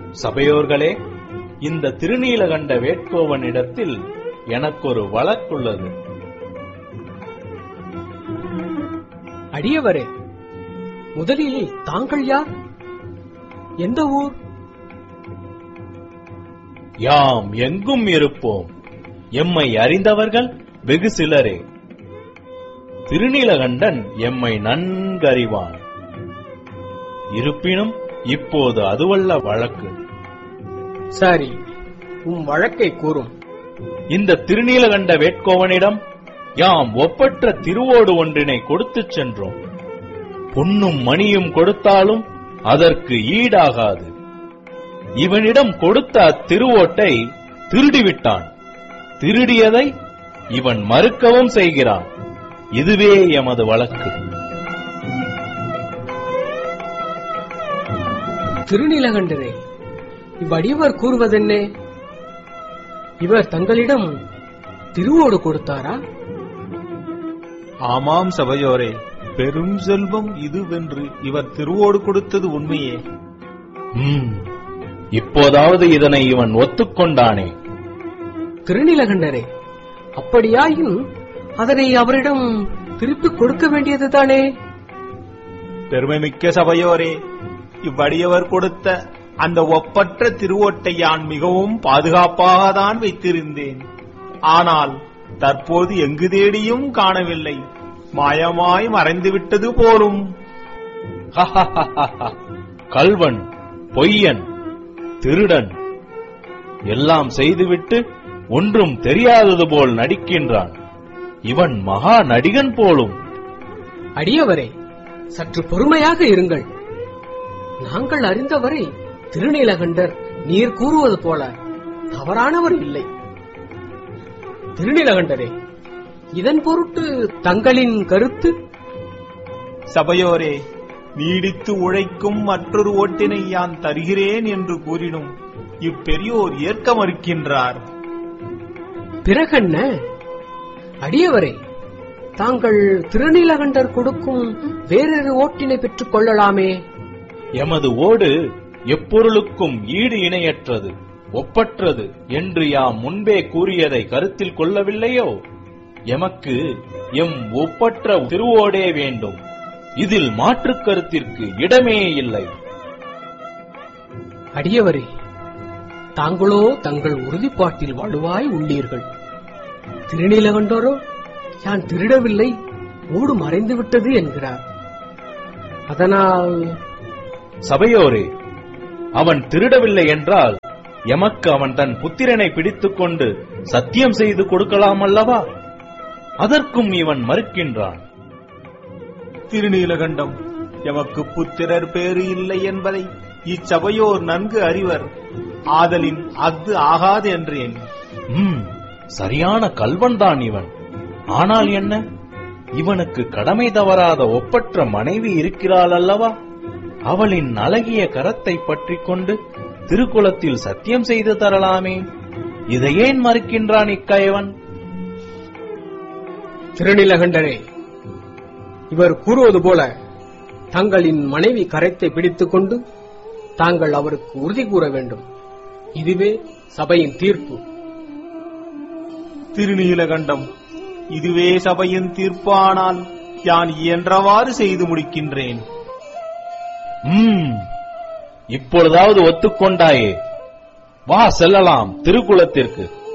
சபையோர்களே இந்த திருநீலகண்ட வேட்கோவனிடத்தில் எனக்கொரு வழக்குள்ளது அடியவரே முதலில் தாங்கள் யார் எந்த ஊர் யாம் எங்கும் இருப்போம் எம்மை அறிந்தவர்கள் வெகு சிலரே திருநீலகண்டன் எம்மை நன்கறிவான் இருப்பினும் இப்போது அதுவல்ல வழக்கு சரி உம் வழக்கை கூறும் இந்த திருநீலகண்ட வேட்கோவனிடம் யாம் ஒப்பற்ற திருவோடு ஒன்றினை கொடுத்துச் சென்றோம் பொன்னும் மணியும் கொடுத்தாலும் அதற்கு ஈடாகாது இவனிடம் கொடுத்த அத்திருவோட்டை திருடிவிட்டான் திருடியதை இவன் மறுக்கவும் செய்கிறான் இதுவே எமது வழக்கு திருநீலகண்டரே இவ்வடியவர் கூறுவதென்னே இவர் தங்களிடம் திருவோடு கொடுத்தாரா ஆமாம் சபையோரே பெரும் செல்வம் இதுவென்று இவர் திருவோடு கொடுத்தது உண்மையே ம், இப்போதாவது இதனை இவன் ஒத்துக்கொண்டானே திருநீலகண்டரே அப்படியாயின் அதனை அவரிடம் திருப்பிக் கொடுக்க வேண்டியதுதானே பெருமைமிக்க சபையோரே இவ்வடியவர் கொடுத்த அந்த ஒப்பற்ற திருவோட்டை யான் மிகவும் பாதுகாப்பாக தான் வைத்திருந்தேன் ஆனால் தற்போது எங்கு தேடியும் காணவில்லை மாயமாய் மறைந்துவிட்டது போலும் கல்வன் பொய்யன் திருடன் எல்லாம் செய்துவிட்டு ஒன்றும் தெரியாதது போல் நடிக்கின்றான் இவன் மகா நடிகன் போலும் அடியவரே சற்று பொறுமையாக இருங்கள் நாங்கள் அறிந்தவரை திருநீலகண்டர் நீர் கூறுவது போல தவறானவர் இல்லை திருநீலகண்டரே இதன் பொருட்டு தங்களின் கருத்து சபையோரே நீடித்து உழைக்கும் மற்றொரு ஓட்டினை யான் தருகிறேன் என்று கூறினும் இப்பெரியோர் ஏற்க மறுக்கின்றார் பிறகென்ன அடியவரே தாங்கள் திருநீலகண்டர் கொடுக்கும் வேறொரு ஓட்டினை பெற்றுக் கொள்ளலாமே எமது ஓடு எப்பொருளுக்கும் ஈடு இணையற்றது ஒப்பற்றது என்று யாம் முன்பே கூறியதை கருத்தில் கொள்ளவில்லையோ எமக்கு எம் ஒப்பற்ற திருவோடே வேண்டும் இதில் மாற்றுக் கருத்திற்கு இடமே இல்லை அடியவரே தாங்களோ தங்கள் உறுதிப்பாட்டில் வலுவாய் உள்ளீர்கள் திருநீலகண்டரோ யான் திருடவில்லை ஓடு மறைந்து விட்டது என்கிறார் அதனால் சபையோரே அவன் திருடவில்லை என்றால் எமக்கு அவன் தன் புத்திரனை பிடித்துக் கொண்டு சத்தியம் செய்து கொடுக்கலாம் அல்லவா அதற்கும் இவன் மறுக்கின்றான் திருநீலகண்டம் எமக்கு புத்திரர் பேறு இல்லை என்பதை இச்சபையோர் நன்கு அறிவர் ஆதலின் அஃது ஆகாது என்றேன் ம் சரியான கல்வன்தான் இவன் ஆனால் என்ன இவனுக்கு கடமை தவறாத ஒப்பற்ற மனைவி இருக்கிறாள் அல்லவா அவளின் அழகிய கரத்தை பற்றிக் கொண்டு திருக்குலத்தில் சத்தியம் செய்து தரலாமே இதை ஏன் மறுக்கின்றான் இக்கயவன் திருநீலகண்டரே இவர் கூறுவது போல தங்களின் மனைவி கரைத்தை பிடித்துக் கொண்டு தாங்கள் அவருக்கு உறுதி கூற வேண்டும் இதுவே சபையின் தீர்ப்பு திருநீலகண்டம் இதுவே சபையின் தீர்ப்பானால் யான் இயன்றவாறு செய்து முடிக்கின்றேன் ம் இப்பொழுதாவது ஒத்துக்கொண்டாயே வா செல்லலாம் திருக்குலத்திற்கு